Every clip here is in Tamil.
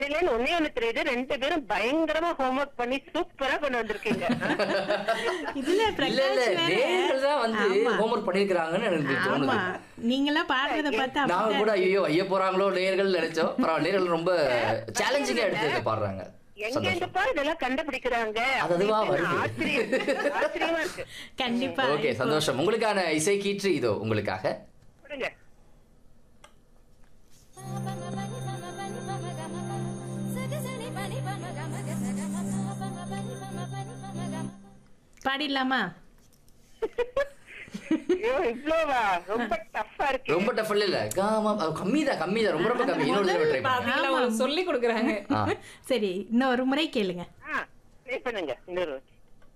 இதுல ஒன்னே ஒண்ணு தெரியுது ரெண்டு பேரும் பயங்கரமா ஹோம்ஒர்க் பண்ணி சூப்பரா கொண்டு வந்திருக்கீங்க இதுல இல்ல பிரகாஷ் இல்ல வேற. நேயர்கள் தான் வந்து ஆமா. ஹோம்ஒர்க் பண்ணிருக்காங்கன்னு எனக்கு ஆமா தோணுது நீங்களாம் பாடுறத பார்த்தா நாங்க அப்படிதான் கூட ஐயோ ஐய போறாங்களோ நேயர்கள் நினைச்சோம் பரவாயில்ல நேயர்கள் ரொம்ப சேலஞ்சிங்கா எடுத்து பாடுறாங்க எங்க சந்தோஷம் இருந்துப்பா இதெல்லாம் கண்டுபிடிக்கிறாங்க அது அதுவா அப்படின்னு வருது. ஆச்சரியம் ஆச்சரியமா இருக்கு கண்டிப்பா ஓகே சந்தோஷம் உங்களுக்கான இசை கீற்று இதோ உங்களுக்காக கொடுங்க பாடிடலாமா ஐயோ இவ்வளோவா ரொம்ப டஃப்பா இருக்கு ரொம்ப டஃப் இல்ல காமா கம்மி தான் கம்மி தான் ரொம்ப ரொம்ப கம்மி இன்னொரு தடவை ட்ரை பண்ணுங்க பாத்தீங்களா ஒரு சொல்லி கொடுக்குறாங்க ஆ சரி இன்னும் ஒரு முறை கேளுங்க ஆ ட்ரை பண்ணுங்க இன்னொரு வாட்டி.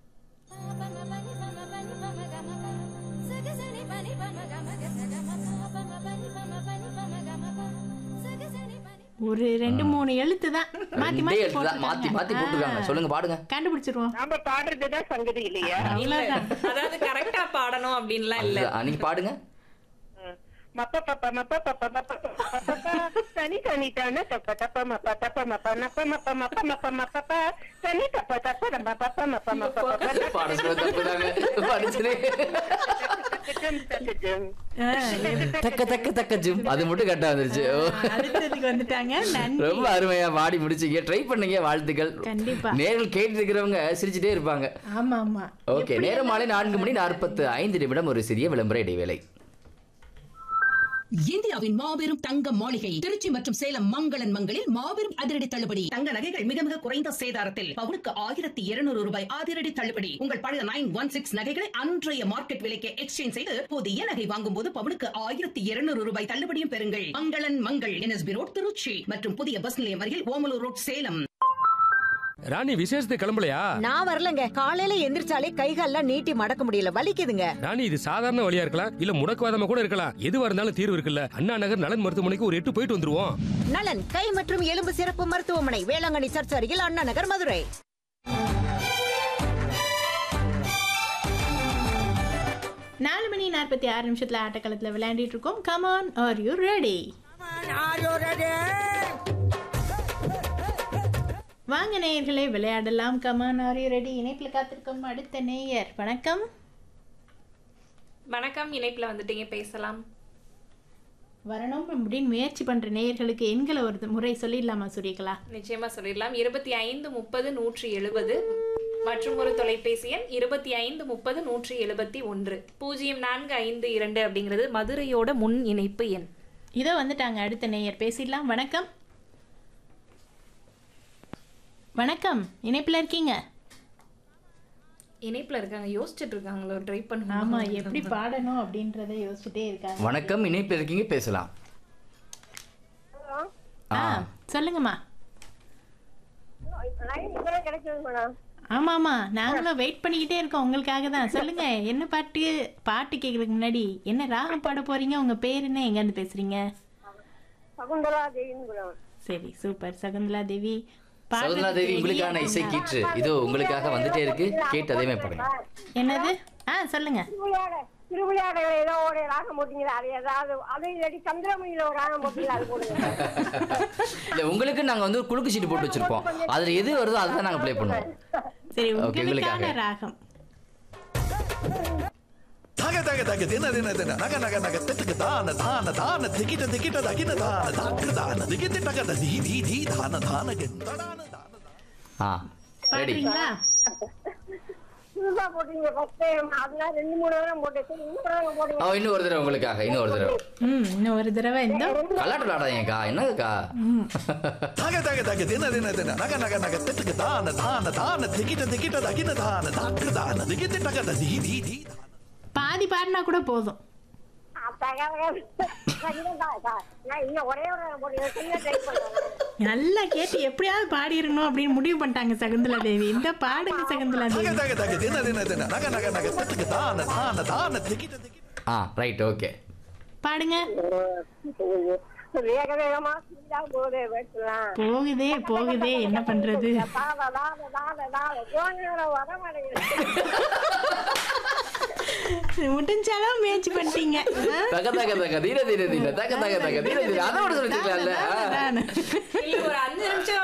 ஒரு ரெண்டு மூணு எழுத்து தான் மாத்தி ரெண்டே மாத்தி எழுத்து தான் மாத்தி மாத்தி போட்டிருக்காங்க. போட்டுருக்காங்க ஆ, சொல்லுங்க பாடுங்க கண்டுபிடிச்சிருவோம் நாம பாடுறதுதான் சங்கதி இல்லையா அவ்வளவுதான் அதாவது கரெக்டா பாடணும் அப்படின்லாம் இல்ல அதுதான். நீங்க பாடுங்க மப்ப பப்ப மப்ப பப்ப மப்ப பப்ப பப்ப தனி தனி தான தப்ப தப்ப மப்ப தப்ப மப்ப நப்ப மப்ப மப்ப மப்ப மப்ப ப தனி தப்ப தப்ப நம்ம பப்ப மப்ப மப்ப பப்ப பாட சொல்ல தப்புதாங்க படிச்சுனே தக்கஜம் தக்கஜம் ஆ, தக்க தக்க தக்க ஜிம் அது மட்டும் கரெக்டா வந்துருச்சு ஓ. அடுத்ததுக்கு வந்துட்டாங்க நன்றி ரொம்ப அருமையா பாடி முடிச்சீங்க ட்ரை பண்ணீங்க வாழ்த்துக்கள் கண்டிப்பா. நேரில் கேட்டு இருக்கிறவங்க சிரிச்சுட்டே இருப்பாங்க ஆமா ஆமா ஓகே நேரம் மாலை நான்கு மணி நாற்பத்து ஐந்து நிமிடம் ஒரு சிறிய விளம்பர இடைவேளை இந்தியாவின் மாபெரும் தங்க மாளிகை திருச்சி மற்றும் சேலம் மங்களன் மங்களில் மாபெரும் அதிரடி தள்ளுபடி தங்க நகைகள் மிக மிக குறைந்த சேதாரத்தில் பவுனுக்கு ஆயிரத்தி இருநூறு ரூபாய் அதிரடி தள்ளுபடி உங்கள் பழைய நைன் ஒன் சிக்ஸ் நகைகளை அன்றைய மார்க்கெட் விலைக்கு எக்ஸ்சேஞ்ச் செய்து புதிய நகை வாங்கும் போது பவுனுக்கு ஆயிரத்தி இருநூறு ரூபாய் தள்ளுபடியும் பெறுங்கள் மங்களன் மங்கள் என்எஸ்பி ரோட் திருச்சி மற்றும் புதிய பஸ் நிலையம் அருகில் ஓமலூர் ரோட் சேலம் ராணி விசேஷத்துக்கு கிளம்பலையா நான் வரலங்க காலையில எந்திரிச்சாலே கைகால்லாம் நீட்டி மடக்க முடியல வலிக்குதுங்க ராணி இது சாதாரண வழியா இருக்கலாம் இல்ல முடக்குவாதமா கூட இருக்கலாம் எதுவா இருந்தாலும் தீர்வு இருக்குல்ல அண்ணா நகர் நலன் மருத்துவமனைக்கு ஒரு எட்டு போயிட்டு வந்துருவோம் நலன் கை மற்றும் எலும்பு சிறப்பு மருத்துவமனை வேளாங்கண்ணி சர்ச் அருகில் அண்ணா நகர் மதுரை நாலு மணி நாற்பத்தி ஆறு நிமிஷத்துல ஆட்டக்களத்துல விளையாண்டிட்டு இருக்கோம் கமான் ஆர் யூ ரெடி வாங்க நேயர்களே விளையாடலாம் கமான் ஆர் யூ ரெடி இணைப்புல காத்திருக்கும் அடுத்த நேயர் வணக்கம் வணக்கம் இணைப்புல வந்துட்டீங்க பேசலாம் வரணும் அப்படின்னு முயற்சி பண்ற நேயர்களுக்கு எண்களை ஒரு முறை சொல்லிடலாமா சூரியகலா நிச்சயமா சொல்லிடலாம் இருபத்தி ஐந்து முப்பது நூற்றி எழுபது மற்றும் ஒரு தொலைபேசி எண் இருபத்தி ஐந்து முப்பது நூற்றி எழுபத்தி ஒன்று பூஜ்ஜியம் நான்கு ஐந்து இரண்டு அப்படிங்கிறது மதுரையோட முன் இணைப்பு எண் இதோ வந்துட்டாங்க அடுத்த நேயர் பேசிடலாம் வணக்கம் வணக்கம் இணைப்புல இருக்கீங்க இணைப்புல இருக்காங்க யோசிச்சுட்டு இருக்காங்களோ ட்ரை பண்ணுங்க ஆமா எப்படி பாடணும் அப்படின்றத யோசிச்சுட்டே இருக்காங்க வணக்கம் இணைப்பில் இருக்கீங்க பேசலாம் ஆ சொல்லுங்கம்மா ஆமா ஆமா நாங்களும் வெயிட் பண்ணிக்கிட்டே இருக்கோம் உங்களுக்காக தான் சொல்லுங்க என்ன பாட்டு பாட்டு கேட்கறதுக்கு முன்னாடி என்ன ராகம் பாட போறீங்க உங்க பேர் என்ன எங்க இருந்து பேசுறீங்க சகுந்தலா தேவின்னு சரி சூப்பர் சகுந்தலா தேவி சகுந்தலா தேவி பாடுறதுக்கு உங்களுக்கான ready-ஆ இசை இருக்கீங்களா? கீற்று இதோ உங்களுக்காக வந்துட்டே இருக்கு கேட்டு அதேமே பாடுங்க என்னது ஆ சொல்லுங்க திருவிளையாட திருவிளையாடல ஏதோ ஒரு ராகம் போட்டீங்களா அது ஏதாவது அது இல்லாட்டி சந்திரமணியில ஒரு ராகம் போட்டீங்களா அது போடுங்க இல்ல உங்களுக்கு நாங்க வந்து ஒரு குலுக்கு சீட்டு போட்டு வச்சிருப்போம் அதுல எது வருதோ அதுதான் நாங்க ப்ளே பண்ணுவோம் சரி Okay, உங்களுக்கான உங்களுக்காக. ராகம் தக தக தக தின தின தின நக நக நக திட்டுக்கு தான தான தான திகிட்ட திகிட்ட தகின தான தாக்கு தான திகிட்டு டக தி தி தி தான தான கெந்தடான தான ஆ ரெடி பாடுறீங்களா புதுசா போட்டீங்க ஃபர்ஸ்ட் டைம் அதெல்லாம் ரெண்டு மூணு நேரம் போட்டு இன்னும் நேரம் போடுங்க ஓ இன்னும் ஒரு தடவை உங்களுக்காக இன்னும் ஒரு தடவை ம் இன்னும் ஒரு தடவை இந்த கல்லாட்டு விளாடாதீங்கக்கா என்னக்கா தக தக தக தின தின தின நக நக நக திட்டுக்கு தான தான தான திகிட்ட திகிட்ட தகின தான தாக்கு தான திகிட்டு டக தி தி தி தான பாதி பாடினா கூட போதும் நான் இன்னும் ஒரே ஒரு நேரம் போட்டு சின்ன ட்ரை பண்ணுறேன் நல்லா கேட்டு எப்படியாவது பாடிடணும் அப்படின்னு முடிவு பண்ணிட்டாங்க சகுந்தலா தேவி இந்த பாடுங்க சகுந்தலா தக தேவி தக தக தின தின தின நக நக நக திட்டுக்கு தான தான தான திகிட்ட திகிட்ட ஆ ரைட் ஓகே பாடுங்க வேக வேகமா ஸ்பீடா போகுது வெட்டலாம் போகுதே போகுதே என்ன பண்றது தாத தாத தாத தாத போன வர மாட்டேங்குது முடிஞ்சாலும் முயற்சி பண்ணிட்டீங்க ஆ? தக தக தக தீர தீர தீர தக தக தக தீர தீர அதை விட சொல்லிருக்கலாம்ல தானே, தானே. இல்ல ஒரு அஞ்சு நிமிஷம்